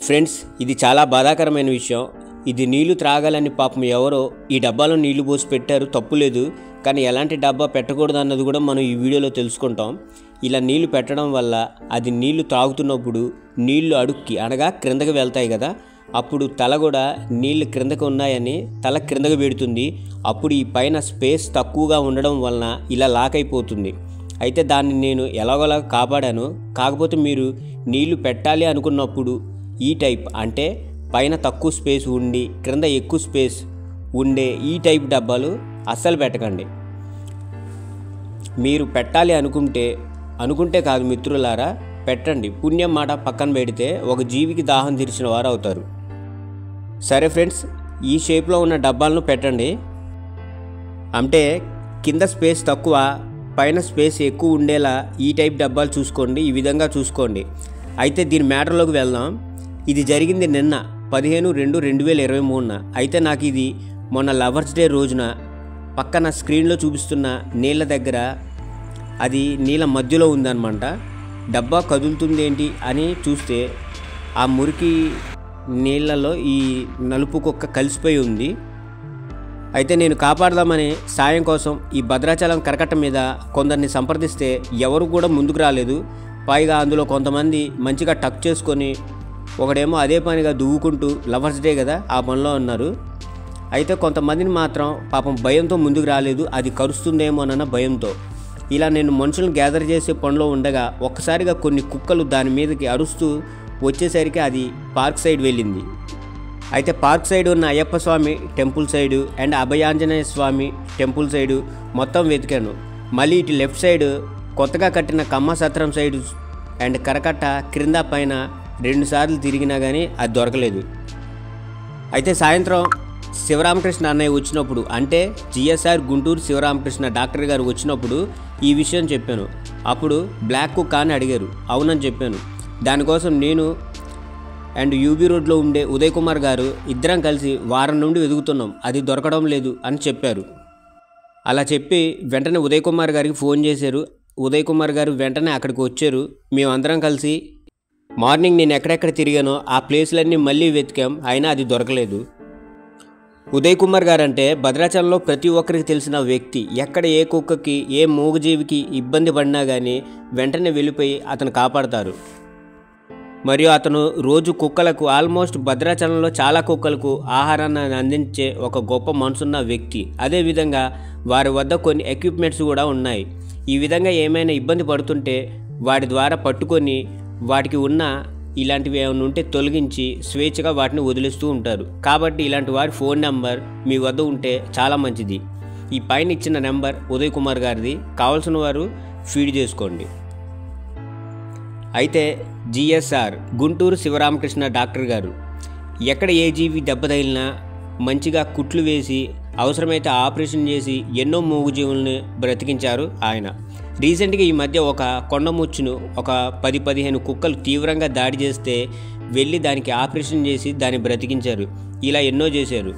Friends ఇది చాలా బాధాకరమైన విషయం ఇది నీళ్లు త్రాగాలని పాపం ఎవరో ఈ డబ్బాలో నీళ్లు పోసి పెట్టారు తప్పులేదు కానీ ఎలాంటి డబ్బా పెట్టకూడదు అన్నది కూడా మనం ఈ వీడియోలో తెలుసుకుంటాం ఇలా నీళ్లు పెట్టడం వల్ల అది నీళ్లు త్రాగుతున్నప్పుడు నీళ్లు అడుక్కి అనగా క్రిందకి వెళ్తాయి కదా అప్పుడు తల కూడా నీళ్లు క్రిందకు ఉన్నాయని తల క్రిందకు పెడుతుంది అప్పుడు ఈ పైన స్పేస్ తక్కువగా ఉండడం వలన ఇలా లాక్ అయిపోతుంది అయితే దాన్ని నేను ఎలాగోలా కాపాడాను కాకపోతే మీరు నీళ్లు పెట్టాలి అనుకున్నప్పుడు ఈ టైప్ అంటే పైన తక్కువ స్పేస్ ఉండి క్రింద ఎక్కువ స్పేస్ ఉండే ఈ టైప్ డబ్బాలు అస్సలు పెట్టకండి మీరు పెట్టాలి అనుకుంటే అనుకుంటే కాదు మిత్రులారా పెట్టండి పుణ్యం మాట పక్కన పెడితే ఒక జీవికి దాహం తీర్చిన వారు అవుతారు సరే ఫ్రెండ్స్ ఈ షేప్లో ఉన్న డబ్బాలను పెట్టండి అంటే కింద స్పేస్ తక్కువ పైన స్పేస్ ఎక్కువ ఉండేలా ఈ టైప్ డబ్బాలు చూసుకోండి ఈ విధంగా చూసుకోండి అయితే దీని మ్యాటర్లోకి వెళ్దాం ఇది జరిగింది నిన్న పదిహేను రెండు రెండు వేల ఇరవై మూడున అయితే నాకు ఇది మొన్న లవర్స్ డే రోజున పక్కన స్క్రీన్లో చూపిస్తున్న నీళ్ళ దగ్గర అది నీళ్ళ మధ్యలో ఉందన్నమాట డబ్బా కదులుతుంది ఏంటి అని చూస్తే ఆ మురికి నీళ్ళలో ఈ నలుపు కుక్క కలిసిపోయి ఉంది అయితే నేను కాపాడదామని సాయం కోసం ఈ భద్రాచలం కరకట్ట మీద కొందరిని సంప్రదిస్తే ఎవరు కూడా ముందుకు రాలేదు పైగా అందులో కొంతమంది మంచిగా టక్ చేసుకొని ఒకడేమో అదే పనిగా దువ్వుకుంటూ లవర్స్ డే కదా ఆ పనిలో ఉన్నారు అయితే కొంతమందిని మాత్రం పాపం భయంతో ముందుకు రాలేదు అది కరుస్తుందేమోనన్న భయంతో ఇలా నేను మనుషులను గ్యాదర్ చేసే పనిలో ఉండగా ఒక్కసారిగా కొన్ని కుక్కలు దాని మీదకి అరుస్తూ వచ్చేసరికి అది పార్క్ సైడ్ వెళ్ళింది అయితే పార్క్ సైడ్ ఉన్న Ayyappa Swami temple side and Abhayanjaneya Swami temple side మొత్తం వెతికాను మళ్ళీ ఇటు లెఫ్ట్ సైడ్ కొత్తగా కట్టిన కమ్మ సత్రం సైడు అండ్ కరకట్ట క్రింద పైన రెండుసార్లు తిరిగినా కానీ అది దొరకలేదు అయితే సాయంత్రం శివరామకృష్ణ అన్నయ్య వచ్చినప్పుడు అంటే జిఎస్ఆర్ గుంటూరు శివరామకృష్ణ డాక్టర్ గారు వచ్చినప్పుడు ఈ విషయం చెప్పాను అప్పుడు బ్లాక్ కుక్క అని అడిగారు అవునని చెప్పాను దానికోసం నేను అండ్ యూబీ రోడ్లో ఉండే ఉదయ్ కుమార్ గారు ఇద్దరం కలిసి వారం నుండి వెతుకుతున్నాం అది దొరకడం లేదు అని చెప్పారు అలా చెప్పి వెంటనే ఉదయ్ కుమార్ గారికి ఫోన్ చేశారు ఉదయ్ కుమార్ గారు వెంటనే అక్కడికి వచ్చారు మేమందరం కలిసి మార్నింగ్ నేను ఎక్కడెక్కడ తిరిగానో ఆ ప్లేస్లన్నీ మళ్ళీ వెతికాం అయినా అది దొరకలేదు ఉదయ్ కుమార్ గారు అంటే భద్రాచలంలో ప్రతి ఒక్కరికి తెలిసిన వ్యక్తి ఎక్కడ ఏ కుక్కకి ఏ మూగజీవికి ఇబ్బంది పడినా కానీ వెంటనే వెళ్ళిపోయి అతను కాపాడతారు మరియు అతను రోజు కుక్కలకు ఆల్మోస్ట్ భద్రాచలంలో చాలా కుక్కలకు ఆహారాన్ని అందించే ఒక గొప్ప మనసున్న వ్యక్తి అదేవిధంగా వారి వద్ద కొన్ని ఎక్విప్మెంట్స్ కూడా ఉన్నాయి ఈ విధంగా ఏమైనా ఇబ్బంది పడుతుంటే వాటి ద్వారా పట్టుకొని వాటికి ఉన్న ఇలాంటివి ఏమైనా ఉంటే తొలగించి స్వేచ్ఛగా వాటిని వదిలేస్తూ ఉంటారు కాబట్టి ఇలాంటి వారి ఫోన్ నెంబర్ మీ వద్ద ఉంటే చాలా మంచిది ఈ పైన ఇచ్చిన నెంబర్ ఉదయ్ కుమార్ గారిది కావాల్సిన వారు ఫీడ్ చేసుకోండి అయితే జిఎస్ఆర్ గుంటూరు శివరామకృష్ణ డాక్టర్ గారు ఎక్కడ ఏ జీవి దెబ్బ తగిలినా మంచిగా కుట్లు వేసి అవసరమైతే ఆపరేషన్ చేసి ఎన్నో మూగుజీవుల్ని బ్రతికించారు ఆయన రీసెంట్గా ఈ మధ్య ఒక కొండముచ్చును ఒక పది పదిహేను కుక్కలు తీవ్రంగా దాడి చేస్తే వెళ్ళి దానికి ఆపరేషన్ చేసి దాన్ని బ్రతికించారు ఇలా ఎన్నో చేశారు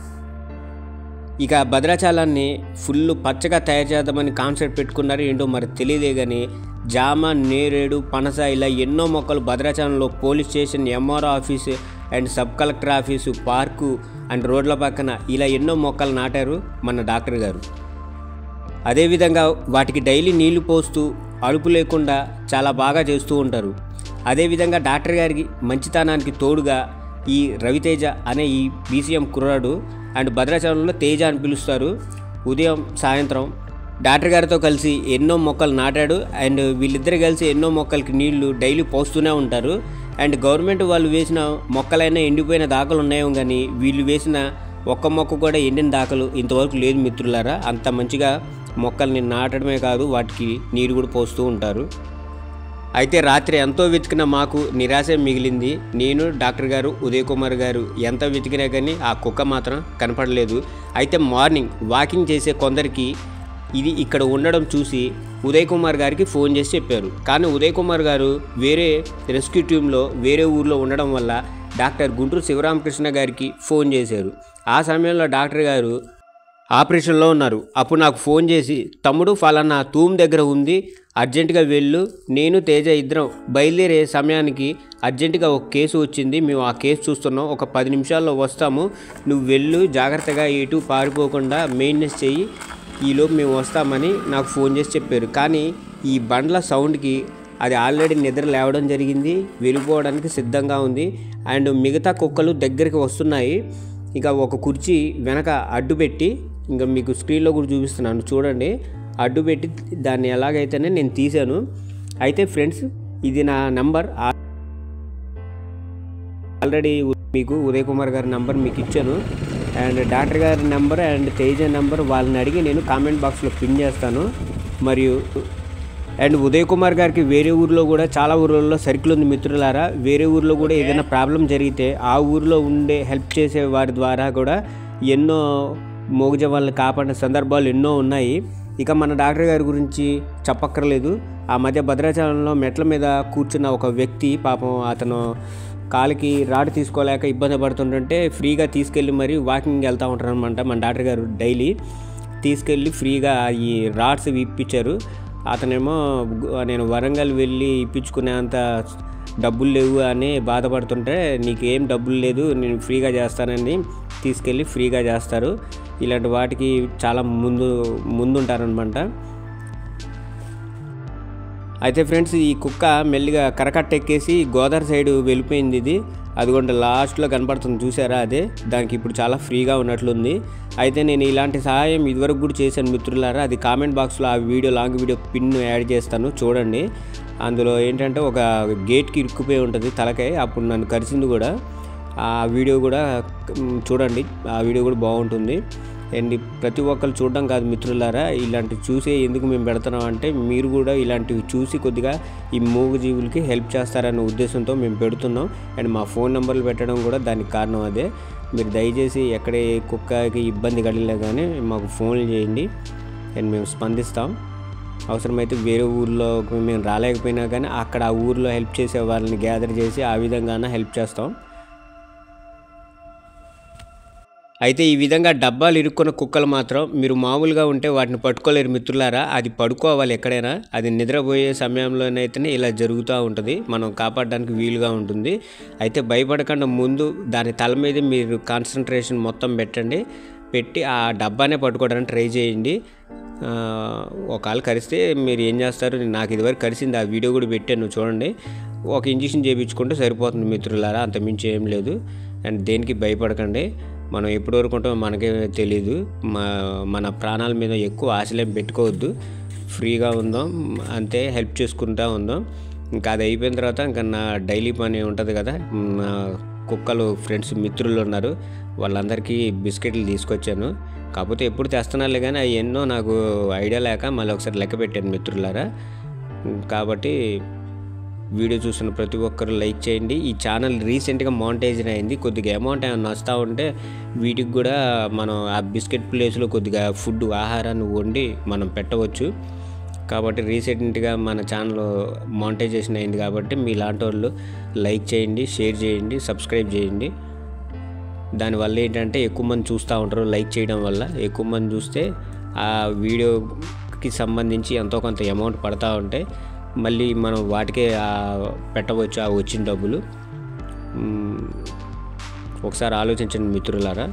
ఇక భద్రాచలాన్ని ఫుల్ పచ్చగా తయారు చేద్దామని కాన్సెప్ట్ పెట్టుకున్నారు ఏంటో మరి తెలియదే కానీ జామ నేరేడు పనస ఇలా ఎన్నో మొక్కలు భద్రాచలంలో police station MRO office and sub collector office park and రోడ్ల పక్కన ఇలా ఎన్నో మొక్కలు నాటారు మన డాక్టర్ గారు అదేవిధంగా వాటికి డైలీ నీళ్లు పోస్తూ అలుపు లేకుండా చాలా బాగా చేస్తూ ఉంటారు అదేవిధంగా డాక్టర్ గారికి మంచితనానికి తోడుగా ఈ రవితేజ అనే ఈ బీసీఎం కుర్రాడు అండ్ భద్రాచలంలో తేజ అని పిలుస్తారు ఉదయం సాయంత్రం డాక్టర్ గారితో కలిసి ఎన్నో మొక్కలు నాటాడు అండ్ వీళ్ళిద్దరు కలిసి ఎన్నో మొక్కలకి నీళ్లు డైలీ పోస్తూనే ఉంటారు అండ్ గవర్నమెంట్ వాళ్ళు వేసిన మొక్కలైనా ఎండిపోయిన దాఖలు ఉన్నాయేమో కానీ వీళ్ళు వేసిన ఒక్క మొక్క కూడా ఎండిన దాఖలు ఇంతవరకు లేదు మిత్రులారా అంత మంచిగా మొక్కల్ని నాటడమే కాదు వాటికి నీరు కూడా పోస్తూ ఉంటారు అయితే రాత్రి ఎంతో వెతికిన మాకు నిరాశ మిగిలింది నేను డాక్టర్ గారు ఉదయ్ కుమార్ గారు ఎంత వెతికినా కానీ ఆ కుక్క మాత్రం కనపడలేదు అయితే మార్నింగ్ వాకింగ్ చేసే కొందరికి ఇది ఇక్కడ ఉండడం చూసి ఉదయ్ కుమార్ గారికి ఫోన్ చేసి చెప్పారు కానీ ఉదయ్ కుమార్ గారు వేరే రెస్క్యూ టీంలో వేరే ఊర్లో ఉండడం వల్ల డాక్టర్ గుంటూరు శివరామకృష్ణ గారికి ఫోన్ చేశారు ఆ సమయంలో డాక్టర్ గారు ఆపరేషన్లో ఉన్నారు అప్పుడు నాకు ఫోన్ చేసి తమ్ముడు ఫలానా తూమ్ దగ్గర ఉంది అర్జెంటుగా వెళ్ళు నేను తేజ ఇద్దరం బయలుదేరే సమయానికి అర్జెంటుగా ఒక కేసు వచ్చింది మేము ఆ కేసు చూస్తున్నాం ఒక పది నిమిషాల్లో వస్తాము నువ్వు వెళ్ళు జాగ్రత్తగా ఎటు పారిపోకుండా మెయింటెనెన్స్ చెయ్యి ఈలోపు మేము వస్తామని నాకు ఫోన్ చేసి చెప్పారు కానీ ఈ బండ్ల సౌండ్కి అది ఆల్రెడీ నిద్ర లేవడం జరిగింది వెళ్ళిపోవడానికి సిద్ధంగా ఉంది అండ్ మిగతా కుక్కలు దగ్గరికి వస్తున్నాయి ఇక ఒక కుర్చీ వెనక అడ్డు పెట్టి ఇంకా మీకు స్క్రీన్లో కూడా చూపిస్తున్నాను చూడండి అడ్డు పెట్టి దాన్ని ఎలాగైతేనే నేను తీశాను అయితే ఫ్రెండ్స్ ఇది నా నంబర్ ఆల్రెడీ మీకు ఉదయ్ కుమార్ గారి నంబర్ మీకు ఇచ్చాను అండ్ డాక్టర్ గారి నెంబర్ అండ్ తేజ నెంబర్ వాళ్ళని అడిగి నేను కామెంట్ బాక్స్లో పిన్ చేస్తాను మరియు అండ్ ఉదయ్ కుమార్ గారికి వేరే ఊర్లో కూడా చాలా ఊర్లలో సర్కిల్ ఉంది మిత్రులారా వేరే ఊర్లో కూడా ఏదైనా ప్రాబ్లం జరిగితే ఆ ఊర్లో ఉండే హెల్ప్ చేసే వారి ద్వారా కూడా ఎన్నో మోగజ వాళ్ళని కాపాడిన సందర్భాలు ఎన్నో ఉన్నాయి ఇక మన డాక్టర్ గారి గురించి చెప్పక్కర్లేదు ఆ మధ్య భద్రాచలంలో మెట్ల మీద కూర్చున్న ఒక వ్యక్తి పాపం అతను కాలికి రాడ్ తీసుకోలేక ఇబ్బంది పడుతుంటుంటే ఫ్రీగా తీసుకెళ్ళి మరి వాకింగ్ వెళ్తూ ఉంటారు అనమాట మన డాక్టర్ గారు డైలీ తీసుకెళ్ళి ఫ్రీగా ఈ రాడ్స్ ఇప్పించారు అతనేమో గు- నేను వరంగల్ వెళ్ళి ఇప్పించుకునేంత డబ్బులు లేవు అని బాధపడుతుంటే నీకు ఏం డబ్బులు లేదు నేను ఫ్రీగా చేస్తానని తీసుకెళ్ళి ఫ్రీగా చేస్తారు ఇలాంటి వాటికి చాలా ముందు ముందుంటారనమాట అయితే ఫ్రెండ్స్ ఈ కుక్క మెల్లిగా కరకట్ట ఎక్కేసి గోదావరి సైడ్ వెళ్ళిపోయింది ఇది అదిగోండి లాస్ట్లో కనపడుతుంది చూసారా అదే దానికి ఇప్పుడు చాలా ఫ్రీగా ఉన్నట్లుంది అయితే నేను ఇలాంటి సహాయం ఇదివరకు కూడా చేశాను మిత్రులారా అది కామెంట్ బాక్స్లో ఆ video long video pin add చేస్తాను చూడండి అందులో ఏంటంటే ఒక గేట్కి ఇరుక్కుపోయి ఉంటుంది తలకాయ అప్పుడు నన్ను కరిచింది కూడా ఆ వీడియో కూడా మ్, చూడండి ఆ వీడియో కూడా బాగుంటుంది అండ్ ప్రతి ఒక్కరు చూడడం కాదు మిత్రులారా ఇలాంటివి చూసే ఎందుకు మేము పెడుతున్నాం అంటే మీరు కూడా ఇలాంటివి చూసి కొద్దిగా ఈ మూగజీవులకి హెల్ప్ చేస్తారనే ఉద్దేశంతో మేము పెడుతున్నాం అండ్ మా ఫోన్ నెంబర్లు పెట్టడం కూడా దానికి కారణం అదే మీరు దయచేసి ఎక్కడ ఏ కుక్కకి ఇబ్బంది కలిగినా కానీ మాకు ఫోన్లు చేయండి అండ్ మేము స్పందిస్తాం అవసరమైతే వేరే ఊర్లో మేము రాలేకపోయినా కానీ అక్కడ ఆ ఊర్లో హెల్ప్ చేసే వాళ్ళని గ్యాదర్ చేసి ఆ విధంగానే హెల్ప్ చేస్తాం అయితే ఈ విధంగా డబ్బాలు ఇరుక్కున్న కుక్కలు మాత్రం మీరు మామూలుగా ఉంటే వాటిని పట్టుకోలేరు మిత్రులారా అది పడుకోవాలి ఎక్కడైనా అది నిద్రపోయే సమయంలోనైతేనే ఇలా జరుగుతూ ఉంటుంది మనం కాపాడడానికి వీలుగా ఉంటుంది అయితే భయపడకుండా ముందు దాని తల మీద మీరు కాన్సన్ట్రేషన్ మొత్తం పెట్టండి పెట్టి ఆ డబ్బానే పట్టుకోవడానికి ట్రై చేయండి ఆ, ఒకవేళ కరిస్తే మీరు ఏం చేస్తారు నాకు ఇదివరకు కరిసింది ఆ వీడియో కూడా పెట్టాను చూడండి ఒక ఇంజక్షన్ చేయించుకుంటే సరిపోతుంది మిత్రులారా అంత మించి ఏం లేదు అండ్ దేనికి భయపడకండి మనం ఎప్పటి వరకు ఉంటామో మనకే తెలియదు మా మన ప్రాణాల మీద ఎక్కువ ఆశలేం పెట్టుకోవద్దు ఫ్రీగా ఉందాం అంతే హెల్ప్ చేసుకుంటా ఉందాం ఇంకా అది అయిపోయిన తర్వాత ఇంకా నా డైలీ పని ఉంటుంది కదా నా కుక్కలు ఫ్రెండ్స్ మిత్రులు ఉన్నారు వాళ్ళందరికీ బిస్కెట్లు తీసుకొచ్చాను కాకపోతే ఎప్పుడు తెస్తున్నాలే కానీ అవి ఎన్నో నాకు ఐడియా లేక మళ్ళీ ఒకసారి లెక్క పెట్టాను మిత్రులారా కాబట్టి వీడియో చూసిన ప్రతి ఒక్కరు లైక్ చేయండి ఈ ఛానల్ రీసెంట్గా మానిటైజన్ అయింది కొద్దిగా అమౌంట్ ఏమైనా వస్తూ ఉంటే వీటికి కూడా మనం ఆ బిస్కెట్ ప్లేస్లో కొద్దిగా ఫుడ్ ఆహారాన్ని వండి మనం పెట్టవచ్చు కాబట్టి రీసెంట్గా మన ఛానల్ మానిటైజేషన్ అయింది కాబట్టి మీలాంటి వాళ్ళు లైక్ చేయండి షేర్ చేయండి సబ్స్క్రైబ్ చేయండి దానివల్ల ఏంటంటే ఎక్కువ మంది చూస్తూ ఉంటారు లైక్ చేయడం వల్ల ఎక్కువ మంది చూస్తే ఆ వీడియోకి సంబంధించి ఎంతో కొంత అమౌంట్ పడతా ఉంటాయి మళ్ళీ మనం వాటికే ఆ పెట్టవచ్చు ఆ వచ్చిన డబ్బులు మ్మ్. ఒకసారి ఆలోచించండి మిత్రులారా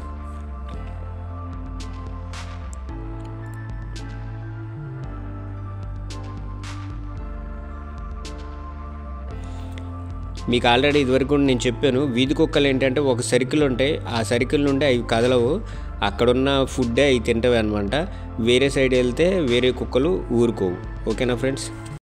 మీకు ఆల్రెడీ ఇదివరకు కూడా నేను చెప్పాను వీధి కుక్కలు ఏంటంటే ఒక సర్కిల్ ఉంటాయి ఆ సర్కిల్ నుండి అవి కదలవు అక్కడున్న ఫుడ్డే అవి తింటవి అనమాట వేరే సైడ్ వెళ్తే వేరే కుక్కలు ఊరుకోవు ఓకేనా ఫ్రెండ్స్